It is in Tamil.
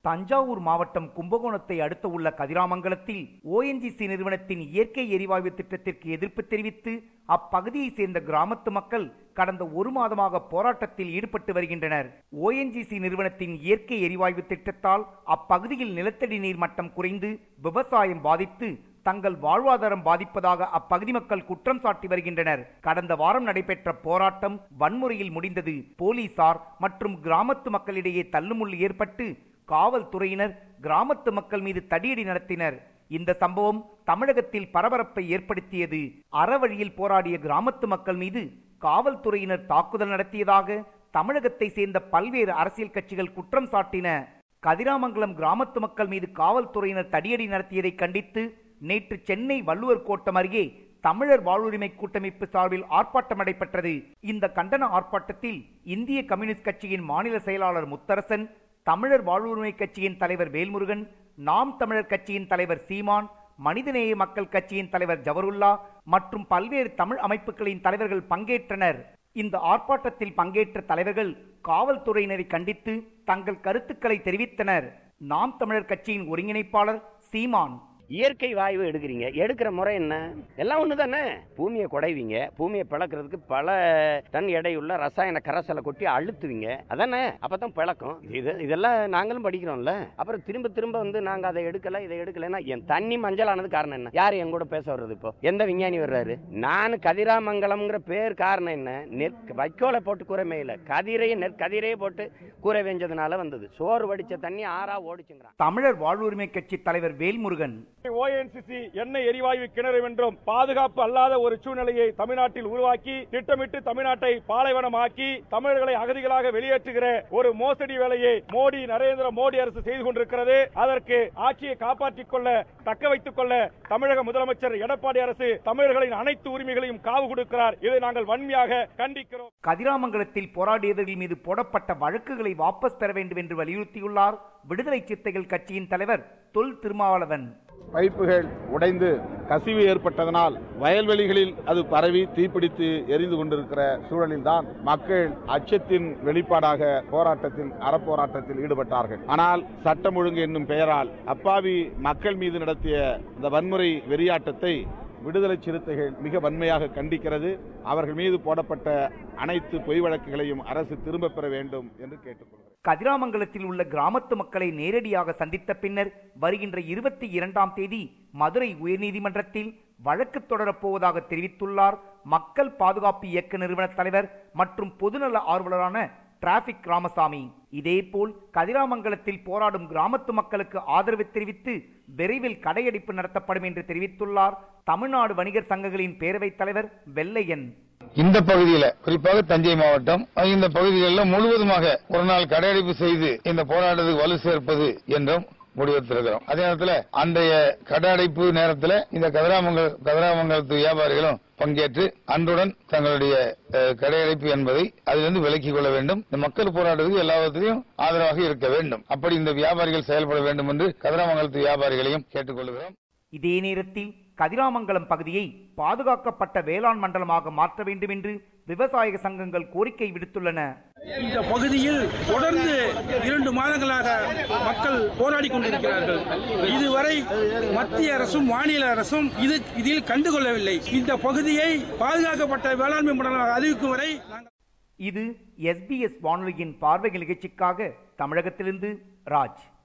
தஞ்சாவூர் மாவட்டம் கும்பகோணத்தை அடுத்த உள்ள கதிராமங்கலத்தில் ஓஎன்ஜிசி நிறுவனத்தின் இயற்கை எரிவாயு திட்டத்திற்கு எதிர்ப்பு தெரிவித்து அப்பகுதியை சேர்ந்த கிராமத்து மக்கள் கடந்த ஒரு மாதமாக போராட்டத்தில் ஈடுபட்டு வருகின்றனர் ஓஎன்ஜிசி நிறுவனத்தின் இயற்கை எரிவாயு திட்டத்தால் அப்பகுதியில் நிலத்தடி நீர் மட்டம் குறைந்து விவசாயம் பாதித்து தங்கள் வாழ்வாதாரம் பாதிப்பதாக அப்பகுதி மக்கள் குற்றம் சாட்டி வருகின்றனர் கடந்த வாரம் நடைபெற்ற போராட்டம் வன்முறையில் முடிந்தது போலீசார் மற்றும் கிராமத்து மக்களிடையே தள்ளுமுள்ளு ஏற்பட்டு காவல்துறையினர் கிராமத்து மக்கள் மீது தடியடி நடத்தினர் இந்த சம்பவம் தமிழகத்தில் பரபரப்பை ஏற்படுத்தியது அறவழியில் போராடிய கிராமத்து மக்கள் மீது காவல்துறையினர் தாக்குதல் நடத்தியதாக தமிழகத்தை சேர்ந்த பல்வேறு அரசியல் கட்சிகள் குற்றம் சாட்டின கதிராமங்கலம் கிராமத்து மக்கள் மீது காவல்துறையினர் தடியடி நடத்தியதை கண்டித்து நேற்று சென்னை வள்ளுவர் கோட்டம் அருகே தமிழர் வாழ்வுரிமை கூட்டமைப்பு சார்பில் ஆர்ப்பாட்டம் நடைபெற்றது இந்த கண்டன ஆர்ப்பாட்டத்தில் இந்திய கம்யூனிஸ்ட் கட்சியின் மாநில செயலாளர் முத்தரசன் தமிழர் வாழ்வுரிமை கட்சியின் தலைவர் வேல்முருகன் நாம் தமிழர் கட்சியின் தலைவர் சீமான் மனிதநேய மக்கள் கட்சியின் தலைவர் ஜவருல்லா மற்றும் பல்வேறு தமிழ் அமைப்புகளின் தலைவர்கள் பங்கேற்றனர் இந்த ஆர்ப்பாட்டத்தில் பங்கேற்ற தலைவர்கள் காவல்துறையினரை கண்டித்து தங்கள் கருத்துக்களை தெரிவித்தனர் நாம் தமிழர் கட்சியின் ஒருங்கிணைப்பாளர் சீமான் இயற்கை வாயு எடுக்கிறீங்க எடுக்கிற முறை என்ன எல்லாம் ஒன்று தானே பூமியை குடைவீங்க பூமியை பிளக்கிறதுக்கு பல டன் எடையுள்ள ரசாயன கரைசலை கொட்டி அழுத்துவீங்க அதானே அப்பதான் பிளக்கும் இது இதெல்லாம் நாங்களும் படிக்கிறோம்ல அப்புறம் திரும்ப திரும்ப வந்து நாங்க அதை எடுக்கல இதை எடுக்கலைன்னா என் தண்ணி மஞ்சள் ஆனது காரணம் என்ன யார் என் கூட பேச வர்றது இப்போ எந்த விஞ்ஞானி வர்றாரு நான் கதிராமங்கலம்ங்கிற பேர் காரணம் என்ன நெற் வைக்கோலை போட்டு கூரை மேயில கதிரையை நெற்கதிரையே போட்டு கூரை வெஞ்சதுனால வந்தது சோறு வடிச்ச தண்ணி ஆறா ஓடிச்சுங்கிறான் தமிழர் வாழ்வுரிமை கட்சி தலைவர் வேல்முருகன் ஓஎன்சிசி எண்ணெய் எரிவாயு கிணறு என்றும் பாதுகாப்பு அல்லாத ஒரு சூழ்நிலையை தமிழ்நாட்டில் உருவாக்கி திட்டமிட்டு தமிழ்நாட்டை பாலைவனமாக்கி தமிழர்களை அகதிகளாக வெளியேற்றுகிற ஒரு மோசடி வேலையை மோடி நரேந்திர மோடி அரசு செய்து கொண்டிருக்கிறது அதற்கு ஆட்சியை காப்பாற்றிக் கொள்ள தக்க வைத்துக் கொள்ள தமிழக முதலமைச்சர் எடப்பாடி அரசு தமிழர்களின் அனைத்து உரிமைகளையும் காவு கொடுக்கிறார் இதை நாங்கள் வன்மையாக கண்டிக்கிறோம் கதிராமங்கலத்தில் போராடியவர்கள் மீது போடப்பட்ட வழக்குகளை வாபஸ் பெற வேண்டும் என்று வலியுறுத்தியுள்ளார் விடுதலை சிறுத்தைகள் கட்சியின் தலைவர் தொல் திருமாவளவன் பைப்புகள் உடைந்து கசிவு ஏற்பட்டதனால் வயல்வெளிகளில் அது பரவி தீப்பிடித்து எரிந்து கொண்டிருக்கிற சூழலில்தான் மக்கள் அச்சத்தின் வெளிப்பாடாக போராட்டத்தில் அறப்போராட்டத்தில் ஈடுபட்டார்கள் ஆனால் சட்டம் ஒழுங்கு என்னும் பெயரால் அப்பாவி மக்கள் மீது நடத்திய இந்த வன்முறை வெறியாட்டத்தை விடுதலை சிறுத்தைகள் மிக வன்மையாக கண்டிக்கிறது அவர்கள் மீது போடப்பட்ட அனைத்து பொய் வழக்குகளையும் அரசு திரும்பப் பெற வேண்டும் என்று கேட்டுக்கொள்கிறேன் கதிராமங்கலத்தில் உள்ள கிராமத்து மக்களை நேரடியாக சந்தித்த பின்னர் வருகின்ற இருபத்தி இரண்டாம் தேதி மதுரை உயர்நீதிமன்றத்தில் வழக்கு தொடரப் போவதாக தெரிவித்துள்ளார் மக்கள் பாதுகாப்பு இயக்க நிறுவன தலைவர் மற்றும் பொதுநல ஆர்வலரான டிராபிக் ராமசாமி இதேபோல் கதிராமங்கலத்தில் போராடும் கிராமத்து மக்களுக்கு ஆதரவு தெரிவித்து விரைவில் கடையடைப்பு நடத்தப்படும் என்று தெரிவித்துள்ளார் தமிழ்நாடு வணிகர் சங்கங்களின் பேரவைத் தலைவர் வெள்ளையன் இந்த பகுதியில குறிப்பாக தஞ்சை மாவட்டம் இந்த பகுதிகளில் முழுவதுமாக ஒரு நாள் கடையடைப்பு செய்து இந்த போராட்டத்துக்கு வலு சேர்ப்பது என்றும் முடிவெடுத்திருக்கிறோம் அதே நேரத்தில் அன்றைய கடையடைப்பு நேரத்தில் இந்த கதிராமங்கல கதிராமங்கலத்து வியாபாரிகளும் பங்கேற்று அன்றுடன் தங்களுடைய அஹ், கடையடைப்பு என்பதை அதிலிருந்து விலக்கிக் கொள்ள வேண்டும் இந்த மக்கள் போராட்டத்துக்கு எல்லாவற்றிலும் ஆதரவாக இருக்க வேண்டும் அப்படி இந்த வியாபாரிகள் செயல்பட வேண்டும் என்று கதிராமங்கலத்து வியாபாரிகளையும் கேட்டுக்கொள்கிறோம் இதே நேரத்தில் கதிராமங்கலம் பகுதியை பாதுகாக்கப்பட்ட வேளாண் மண்டலமாக மாற்ற வேண்டும் என்று விவசாய சங்கங்கள் கோரிக்கை விடுத்துள்ளன இந்த பகுதியில் தொடர்ந்து இரண்டு மாதங்களாக மக்கள் போராடி கொண்டிருக்கிறார்கள் இதுவரை மத்திய அரசும் மாநில அரசும் இது இதில் கண்டுகொள்ளவில்லை இந்த பகுதியை பாதுகாக்கப்பட்ட வேளாண்மை மண்டலமாக அறிவிக்கும் வரை நாங்கள் இது எஸ்பிஎஸ் வானொலியின் பார்வை நிகழ்ச்சிக்காக தமிழகத்திலிருந்து ராஜ்